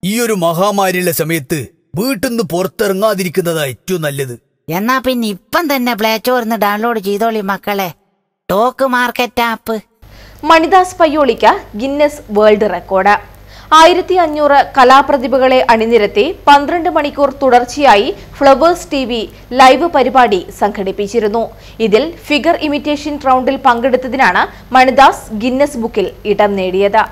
ഈ ഒരു മഹാമാരിയുള്ള സമയത്ത് വീട്ടിൽ നിന്ന് പുറത്തിറങ്ങാതിരിക്കുന്നതാ ഏറ്റവും നല്ലത് എന്നാ പിന്നെ ഇപ്പം തന്നെ പ്ലേ സ്റ്റോറിന്ന് ഡൗൺലോഡ് ചെയ്തോളി മക്കളെ ടോക്ക് മാർക്കറ്റ് ആപ്പ് മണിദാസ് പയ്യോളിക്ക് ഗിന്നസ് വേൾഡ് റെക്കോർഡ് ആയിരത്തി അഞ്ഞൂറ് കലാപ്രതിഭകളെ അണിനിരത്തി പന്ത്രണ്ട് മണിക്കൂർ തുടർച്ചയായി ഫ്ലവേഴ്സ് ടി വി ലൈവ് പരിപാടി സംഘടിപ്പിച്ചിരുന്നു ഇതിൽ ഫിഗർ ഇമിറ്റേഷൻ റൗണ്ടിൽ പങ്കെടുത്തതിനാണ് മണിദാസ് ഗിന്നസ് ബുക്കിൽ ഇടം നേടിയത്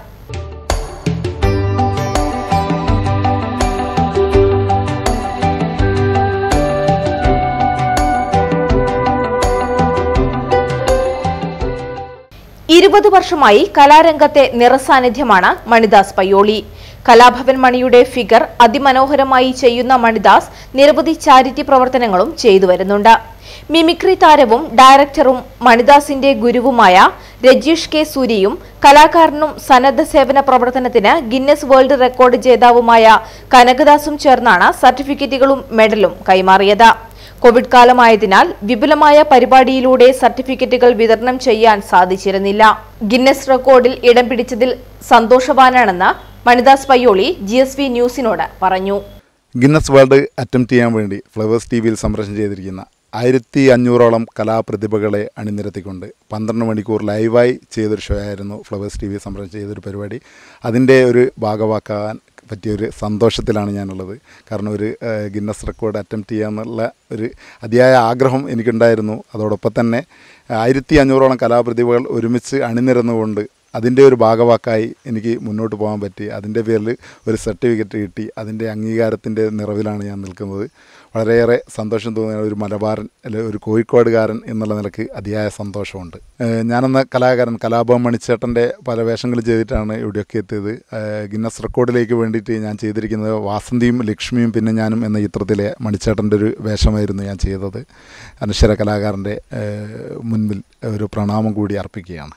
ഇരുപത് വർഷമായി കലാരംഗത്തെ നിറസാന്നിധ്യമാണ് മണിദാസ് പയ്യോളി കലാഭവൻ മണിയുടെ ഫിഗർ അതിമനോഹരമായി ചെയ്യുന്ന മണിദാസ് നിരവധി ചാരിറ്റി പ്രവർത്തനങ്ങളും ചെയ്തു വരുന്നുണ്ട് മിമിക്രി താരവും ഡയറക്ടറും മണിദാസിന്റെ ഗുരുവുമായ രജീഷ് കെ സൂര്യയും കലാകാരനും സന്നദ്ധ സേവന പ്രവർത്തനത്തിന് ഗിന്നസ് വേൾഡ് റെക്കോർഡ് ജേതാവുമായ കനകദാസും ചേർന്നാണ് സർട്ടിഫിക്കറ്റുകളും മെഡലും കൈമാറിയത് കോവിഡ് കാലമായതിനാൽ വിപുലമായ പരിപാടിയിലൂടെ സർട്ടിഫിക്കറ്റുകൾ വിതരണം ചെയ്യാൻ സാധിച്ചിരുന്നില്ല ഗിന്നസ് റെക്കോർഡിൽ ഇടം പിടിച്ചതിൽ സന്തോഷവാനാണെന്ന് Manidas Payyoli G S V ന്യൂസിനോട് പറഞ്ഞു ഗിന്നസ് വേൾഡ് അറ്റംപ്റ്റ് ചെയ്യാൻ വേണ്ടി ഫ്ലവേഴ്സ് ടി വിയിൽ സംപ്രേഷണം ചെയ്തിരിക്കുന്ന ആയിരത്തി അഞ്ഞൂറോളം കലാപ്രതിഭകളെ അണിനിരത്തിക്കൊണ്ട് പന്ത്രണ്ട് മണിക്കൂർ ലൈവായി ചെയ്തൊരു ഷോ ആയിരുന്നു ഫ്ലവേഴ്സ് ടി വി സംപ്രേഷണം ചെയ്തൊരു പരിപാടി അതിൻ്റെ ഒരു ഭാഗമാക്കാൻ പറ്റിയൊരു സന്തോഷത്തിലാണ് ഞാനുള്ളത് കാരണം ഒരു ഏഹ്, ഗിന്നസ് റെക്കോർഡ് അറ്റംപ്റ്റ് ചെയ്യാന്നുള്ള ഒരു അതിയായ ആഗ്രഹം എനിക്കുണ്ടായിരുന്നു അതോടൊപ്പം തന്നെ ആയിരത്തി അഞ്ഞൂറോളം കലാപ്രതിഭകൾ ഒരുമിച്ച് അണിനിരന്നുകൊണ്ട് അതിൻ്റെ ഒരു ഭാഗവാക്കായി എനിക്ക് മുന്നോട്ട് പോകാൻ പറ്റി അതിൻ്റെ പേരിൽ ഒരു സർട്ടിഫിക്കറ്റ് കിട്ടി അതിൻ്റെ അംഗീകാരത്തിൻ്റെ നിറവിലാണ് ഞാൻ നിൽക്കുന്നത് വളരെയേറെ സന്തോഷം തോന്നിയ ഒരു മലബാറൻ അല്ലെ ഒരു കോഴിക്കോടുകാരൻ എന്നുള്ള നിലക്ക് അതിയായ സന്തോഷമുണ്ട് ഏഹ് ഞാനെന്ന കലാകാരൻ കലാഭവൻ മണിച്ചേട്ടൻ്റെ പല വേഷങ്ങൾ ചെയ്തിട്ടാണ് ഇവിടെയൊക്കെ എത്തിയത് ഏഹ് ഗിന്നസ് റെക്കോർഡിലേക്ക് വേണ്ടിയിട്ട് ഞാൻ ചെയ്തിരിക്കുന്നത് വാസന്തിയും ലക്ഷ്മിയും പിന്നെ ഞാനും എന്ന ചിത്രത്തിലെ മണിച്ചേട്ടൻ്റെ ഒരു വേഷമായിരുന്നു ഞാൻ ചെയ്തത് അനശ്വര കലാകാരൻ്റെ ഏഹ് മുൻപിൽ ഒരു പ്രണാമം കൂടി അർപ്പിക്കുകയാണ്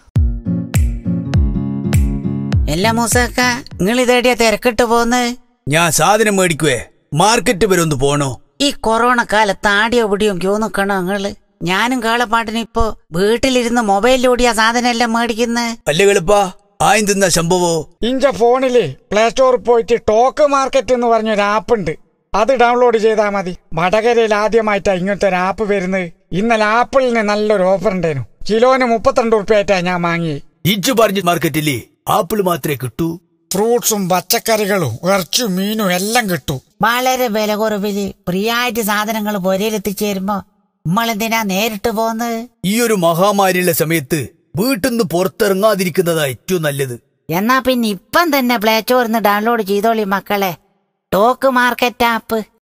എല്ലാ മൂസക്ക നിങ്ങൾ ഇതേടിയ തിരക്കിട്ട് പോന്ന് ഞാൻ സാധനം മേടിക്കുവേ മാർക്കറ്റ് വരെ ഒന്ന് പോണോ ഈ കൊറോണ കാലത്ത് ആടിയോ പിടിയോ ക്യൂ നിക്കണോ നിങ്ങള് ഞാനും കാളപ്പാട്ടിന് ഇപ്പോ വീട്ടിലിരുന്ന് മൊബൈലിലൂടിയ സാധനം എല്ലാം മേടിക്കുന്നത് അല്ലേ കളിപ്പാ ആയും തിന്ന സംഭവോ ഇഞ്ച ഫോണില് പ്ലേ സ്റ്റോറിൽ പോയിട്ട് ടോക്ക് മാർക്കറ്റ് എന്ന് പറഞ്ഞൊരു ആപ്പ് ഉണ്ട് അത് ഡൗൺലോഡ് ചെയ്താൽ മതി വടകരയിൽ ആദ്യമായിട്ടാ ഇങ്ങനത്തെ ഒരു ആപ്പ് വരുന്നത് ഇന്നലെ ആപ്പിളിന് നല്ലൊരു ഓഫർ ഉണ്ടായിരുന്നു കിലോന് മുപ്പത്തിരണ്ട് ഉറുപ്പ്യായിട്ടാ ഞാൻ വാങ്ങി ഇജ്ജ് പറഞ്ഞ മാർക്കറ്റില്ലേ ആപ്പിൾ മാത്രമേ കിട്ടൂ ഫ്രൂട്ട്സും പച്ചക്കറികളും ഇറച്ചും മീനും എല്ലാം കിട്ടും വളരെ വില കുറവില് ഫ്രീയായിട്ട് സാധനങ്ങൾ പൊരയിലെത്തിച്ചേരുമ്പോ നമ്മളെന്തിനാ നേരിട്ട് പോന്ന് ഈ ഒരു മഹാമാരിയുള്ള സമയത്ത് വീട്ടിൽ നിന്ന് പുറത്തിറങ്ങാതിരിക്കുന്നതാ ഏറ്റവും നല്ലത് എന്നാ പിന്നെ ഇപ്പം തന്നെ പ്ലേ സ്റ്റോറിന്ന് ഡൗൺലോഡ് ചെയ്തോളി മക്കളെ ടോക്ക് മാർക്കറ്റ് ആപ്പ്